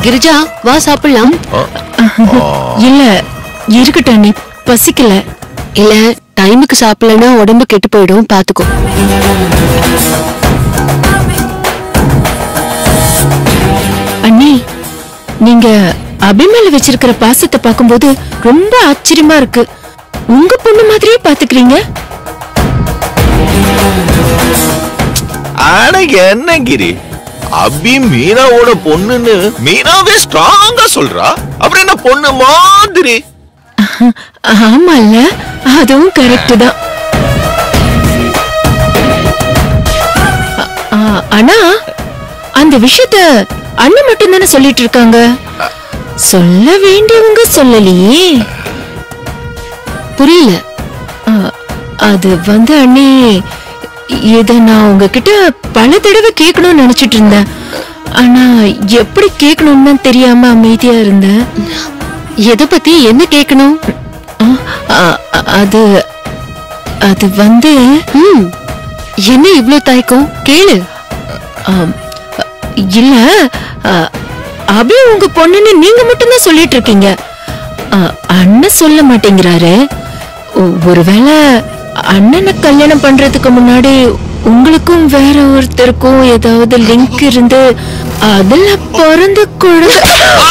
கிரிஜா வா சாப்பிடலாம் இல்ல இருக்கட்டும் நீ பசிக்கல இல்ல டைமுக்கு சாப்பிடலன்னா உடம்பு கெட்டு போயிடும் பாத்துக்கோ அண்ணி நீங்க அபிமேல வச்சிருக்கிற பாசத்தை பார்க்கும்போது ரொம்ப ஆச்சரியமா இருக்கு உங்க பொண்ணு மாதிரியே பாத்துக்கிறீங்க ஆனா என்ன கிரி அபி மீனாவோட பொண்ணுன்னு மீனாவே ஸ்ட்ராங்கா சொல்றா அப்புறம் என்ன பொண்ணு மாதிரி ஆமால்ல அதுவும் கரெக்ட் தான் அ- ஆ, ஆனா அந்த விஷயத்த அண்ணன் மட்டும் தானே சொல்லிட்டு இருக்காங்க சொல்ல வேண்டியவங்க சொல்லலையே புரியல அ, அது வந்து அண்ணே இத நான் உங்ககிட்ட பல தடவை கேட்கணும்னு நினைச்சிட்டு இருந்தேன் ஆனா எப்படி கேட்கணும்னு தான் தெரியாம அமைதியா இருந்தேன் எதை பத்தி என்ன கேட்கணும் அ, அ- அது அது வந்து ம் என்ன இவ்ளோ தயக்கம் கேளு ஆம், இல்ல அ, அபி உங்க பொண்ணுன்னு நீங்க மட்டும்தான் சொல்லிட்டு இருக்கீங்க அ, அண்ணன் சொல்ல மாட்டேங்கிறாரு ஒ- ஒருவேளை அண்ணனை கல்யாணம் பண்றதுக்கு முன்னாடி உங்களுக்கும் வேற ஒருத்தருக்கும் ஏதாவது லிங்க் இருந்து அதுல பிறந்த குழந்தை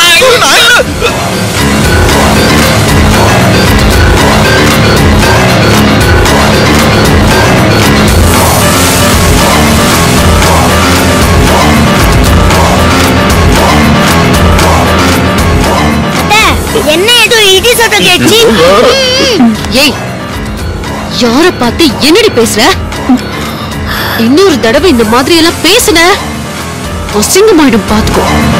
என்ன ஏதோ இடி சத்தம் கேட்டுச்சு ஏய் யார பார்த்து என்னடி பேசுற இன்னொரு தடவை இந்த மாதிரி எல்லாம் பேசுன அசிங்கமாயிடும் பாத்துக்கோ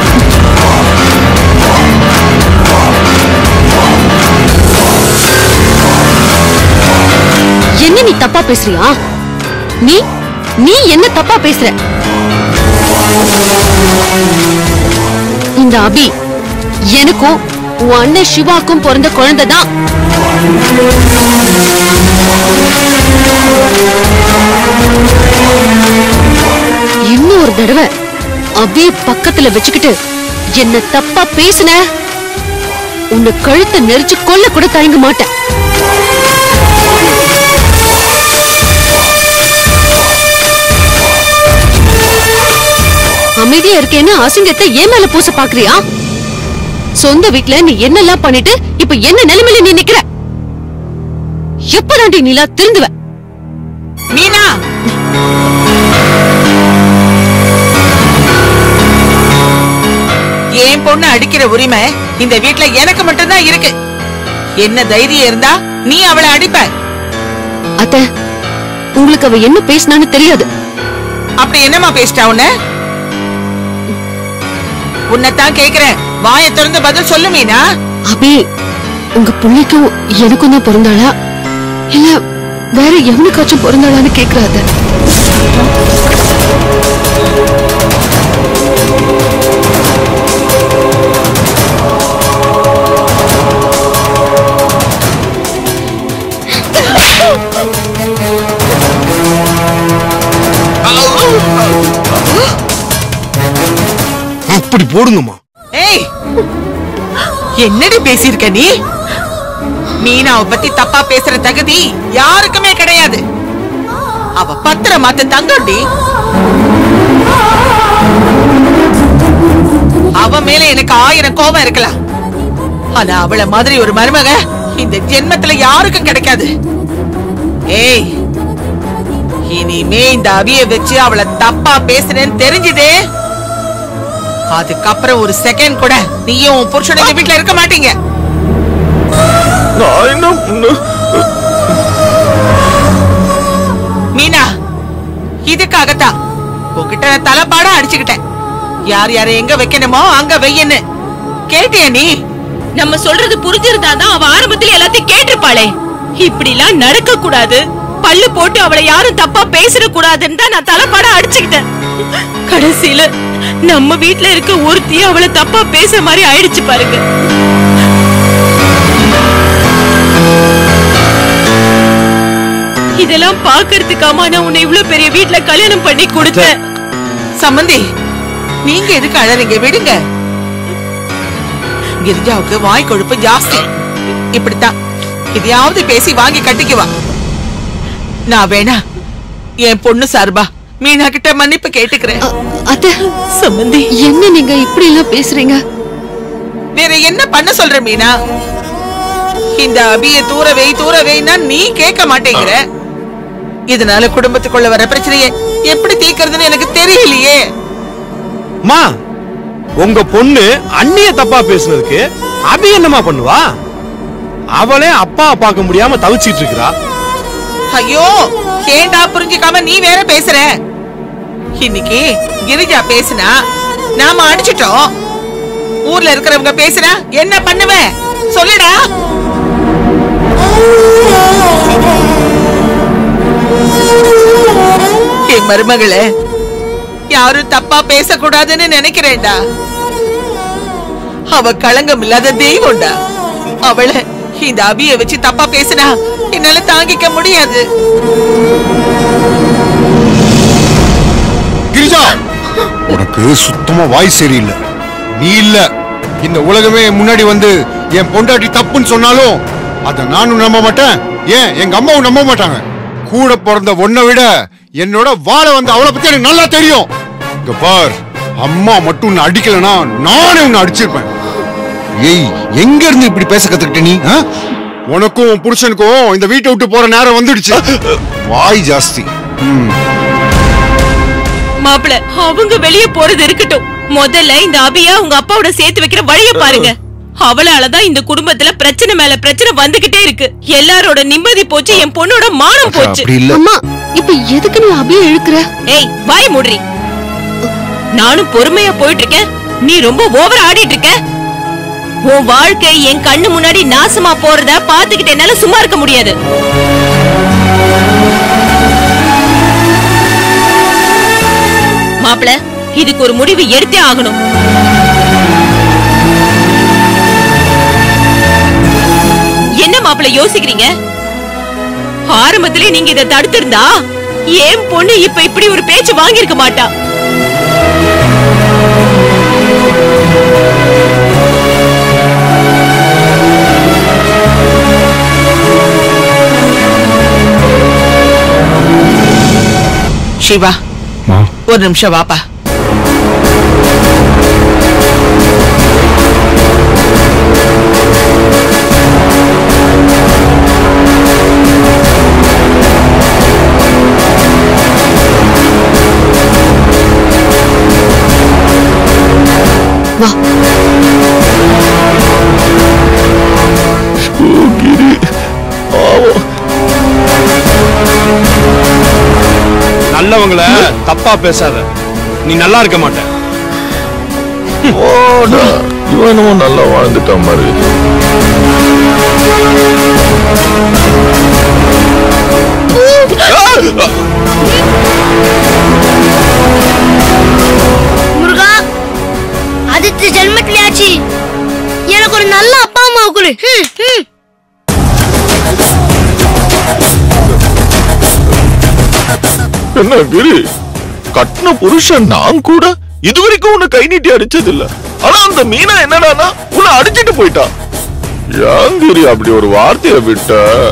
என்ன நீ தப்பா பேசுறியா நீ நீ என்ன தப்பா பேசுற இந்த அபி எனக்கும் உன் அண்ணன் சிவாக்கும் பிறந்த குழந்தை தான் இன்னொரு தடவை அபிய பக்கத்துல வச்சுக்கிட்டு என்ன தப்பா பேசுன உன்னை கழுத்தை நெரிச்சு கொல்ல கூட தயங்க மாட்டேன் அமைதியா இருக்கேன்னு அசிங்கத்தை ஏன் மேல பூச பாக்குறியா சொந்த வீட்ல நீ என்னெல்லாம் பண்ணிட்டு இப்ப என்ன நிலைமையில நீ நிக்கிற எப்பதாண்டி நீலா திருந்துவ மீனா என் பொண்ணு அடிக்கிற உரிமை இந்த வீட்ல எனக்கு மட்டும்தான் இருக்கு என்ன தைரியம் இருந்தா நீ அவளை அடிப்ப அத்த உங்களுக்கு அவ என்ன பேசினான்னு தெரியாது அப்படி என்னம்மா பேசிட்டா உன்ன உன்னைத்தான் கேக்குறேன் வாயை திறந்து பதில் சொல்லு மீனா அபி உங்க பிள்ளைக்கும் எனக்கும் தான் பிறந்தாளா இல்ல வேற எவனுக்காச்சும் பிறந்தாளான்னு கேக்குறாத அப்படி போடுங்கம்மா ஏய் என்னடி பேசியிருக்க நீ மீனாவை பத்தி தப்பா பேசுற தகுதி யாருக்குமே கிடையாது அவ பத்திர மாத்த தங்கண்டி அவ மேல எனக்கு ஆயிரம் கோபம் இருக்கலாம் ஆனா அவள மாதிரி ஒரு மருமக இந்த ஜென்மத்துல யாருக்கும் கிடைக்காது ஏய் இனிமே இந்த அவிய வச்சு அவளை தப்பா பேசுறேன்னு தெரிஞ்சுதே அதுக்கப்புறம் ஒரு செகண்ட் கூட நீயும் உன் புருஷனும் இந்த வீட்ல இருக்க மாட்டீங்க நான் என்ன பண்ண மீனா இதுக்காகத்தான் உன்கிட்ட நான் தலைப்பாடா அடிச்சுக்கிட்டேன் யார் யாரை எங்க வைக்கணுமோ அங்க வையன்னு கேட்டியா நீ நம்ம சொல்றது புரிஞ்சிருந்தாதான் அவ ஆரம்பத்துல எல்லாத்தையும் கேட்டிருப்பாளே இப்படி எல்லாம் நடக்க கூடாது பல்லு போட்டு அவளை யாரும் தப்பா பேசிட கூடாதுன்னு தான் நான் தலைப்பட அடிச்சுக்கிட்டேன் கடைசியில நம்ம வீட்ல இருக்க ஒருத்தி அவளை தப்பா பேச மாதிரி ஆயிடுச்சு பாருங்க இதெல்லாம் பாக்குறதுக்காமா நான் உன்னை இவ்ளோ பெரிய வீட்ல கல்யாணம் பண்ணி கொடுத்தேன் சம்மந்தி நீங்க எதுக்கு அழறீங்க விடுங்க கிரிஜாவுக்கு வாய் கொழுப்பு ஜாஸ்தி இப்படித்தான் எதையாவது பேசி வாங்கி கட்டிக்குவா நான் வேணா என் பொண்ணு சார்பா மீனா கிட்ட மன்னிப்பு கேட்டுக்கிறேன் அ- அத்தை சம்பந்தி என்ன நீங்க இப்படி எல்லாம் பேசுறீங்க வேற என்ன பண்ண சொல்ற மீனா இந்த அபிய தூர வை தூர வைனா நீ கேட்க மாட்டேங்கிற இதனால குடும்பத்துக்குள்ள வர பிரச்சனையை எப்படி தீர்க்கறதுன்னு எனக்கு தெரியலையே மா உங்க பொண்ணு அண்ணிய தப்பா பேசுனதுக்கு அபி என்னமா பண்ணுவா அவளே அப்பா பார்க்க முடியாம தவிச்சிட்டு இருக்கா ஐயோ ஏண்டா புரிஞ்சுக்காம நீ வேற பேசுற இன்னைக்கு கிரிஜா பேசுனா நாம அடிச்சிட்டோம் ஊர்ல இருக்கிறவங்க பேசுனா என்ன பண்ணுவ சொல்லுடா என் மருமகளே யாரும் தப்பா பேசக்கூடாதுன்னு நினைக்கிறேன்டா அவ களங்கம் இல்லாத தெய்வம்டா அவளை இந்த அபிய வச்சு தப்பா பேசினா என்னால தாங்கிக்க முடியாது கிரிஜா உனக்கு சுத்தமா வாய் சரியில்லை நீ இல்ல இந்த உலகமே என் முன்னாடி வந்து என் பொண்டாட்டி தப்புன்னு சொன்னாலும் அத நானும் நம்ப மாட்டேன் ஏன் எங்க அம்மாவும் நம்ப மாட்டாங்க கூட பிறந்த உன்னை விட என்னோட வாழ வந்து அவளை பத்தி எனக்கு நல்லா தெரியும் இங்க பார் அம்மா மட்டும் உன்னை அடிக்கலனா நானே உன்னை அடிச்சிருப்பேன் ஏய் எங்க இருந்து இப்படி பேச கத்துக்கிட்ட நீ ஆ? உனக்கும் உன் புருஷனுக்கும் இந்த வீட்டை விட்டு போற நேரம் வந்துடுச்சு வாய் ஜாஸ்தி ம் மாப்பிள அவங்க வெளியே போறது இருக்கட்டும் முதல்ல இந்த அபியா உங்க அப்பாவோட சேர்த்து வைக்கிற வழிய பாருங்க அவளாலதான் இந்த குடும்பத்துல பிரச்சனை மேல பிரச்சனை வந்துகிட்டே இருக்கு எல்லாரோட நிம்மதி போச்சு என் பொண்ணோட மானம் போச்சு அப்படி இல்ல அம்மா இப்ப எதுக்கு நீ அபிய இழுக்கிற ஏய் வாய் மூடுறி நானும் பொறுமையா போயிட்டு இருக்கேன் நீ ரொம்ப ஓவர் ஆடிட்டு இருக்க உன் வாழ்க்கை என் கண்ணு முன்னாடி நாசமா போறத பாத்துக்கிட்டு என்னால சும்மா இருக்க முடியாது மாப்பிள இதுக்கு ஒரு முடிவு எடுத்தே ஆகணும் என்ன மாப்பிள யோசிக்கிறீங்க ஆரம்பத்திலே நீங்க இதை தடுத்திருந்தா ஏன் பொண்ணு இப்ப இப்படி ஒரு பேச்சு வாங்கியிருக்க மாட்டா சிவா ஒரு நிமிஷம் வாப்பா வா நல்லவங்கள தப்பா பேசாத நீ நல்லா இருக்க மாட்ட ஓடா இவனும் நல்லா வாழ்ந்துட்டான் மாதிரி முருகா அடுத்த ஜென்மத்திலேயாச்சு எனக்கு ஒரு நல்ல அப்பா அம்மா கொடு ஹம், ஹம். என்ன கிரி கட்டின புருஷன் நான் கூட இதுவரைக்கும் உன்னை கை நீட்டி அடிச்சது இல்ல ஆனா அந்த மீனா என்னடானா உன்னை அடிச்சிட்டு போயிட்டா ஏன் கிரி அப்படி ஒரு வார்த்தையை விட்ட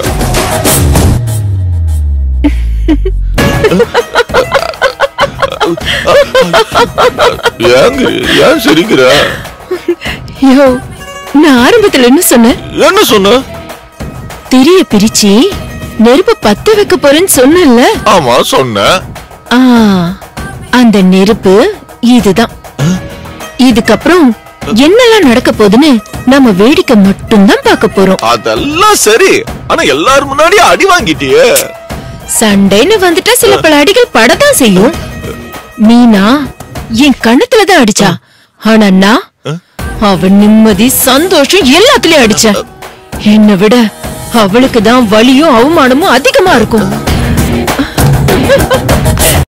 ஏன் கிரி ஏன் சிரிக்கிற யோ நான் ஆரம்பத்துல என்ன சொன்னேன் என்ன சொன்ன திரிய பிரிச்சு நெருப்பு பத்த வைக்க போறேன்னு சொன்னேன்ல ஆமா சொன்ன ஆ அந்த நெருப்பு இதுதான் இதுக்கப்புறம் என்னெல்லாம் நடக்க போகுதுன்னு நம்ம வேடிக்கை மட்டும்தான் பார்க்க போறோம் அதெல்லாம் சரி ஆனா எல்லாரும் முன்னாடி அடி வாங்கிட்டியே சண்டைன்னு வந்துட்டா சில பல அடிகள் படத்தான் செய்யும் மீனா என் கண்ணத்துல தான் அடிச்சா ஆனா நான் அவ நிம்மதி சந்தோஷம் எல்லாத்துலயும் அடிச்ச என்னை விட அவளுக்கு தான் வலியும் அவமானமும் அதிகமா இருக்கும்